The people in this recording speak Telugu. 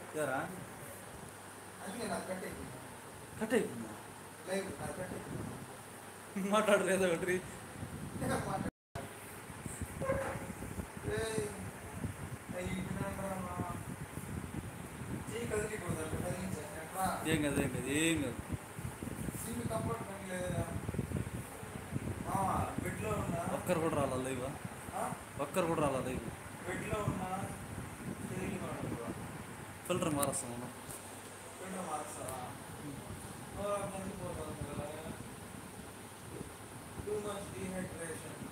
ఎవరా అందుకే నాకు కట్ అయిపోయింది కట్ అయిపోయిందా లైవ్ నాకు కట్ అయిపోయింది మాట్లాడరు ఏదో ఒకటి మాట్లాడు. ఏయ్, ఏయ్, ఇటున్నాడ్రా. చెయ్యి కదిలిపోతుంది అట్లా కదిలించాను. ఎట్లా? ఏం కాదు ఏం కాదు ఏం కాదు సీటు కంఫర్ట్ పని లేదా మామ, బెడ్లో ఉన్నా ఒక్కరు కూడా రాలా లైవ్ ఆ? ఒక్కరు కూడా రాలా లైవ్ బెడ్లో ఉన్నా తిరిగి మాట్లాడుకో. ఫిల్టర్ మారేస్తాం మనం బెడ్లో మారుస్తావా? ఓ, మంచిపోతుంది కదా. Too much dehydration.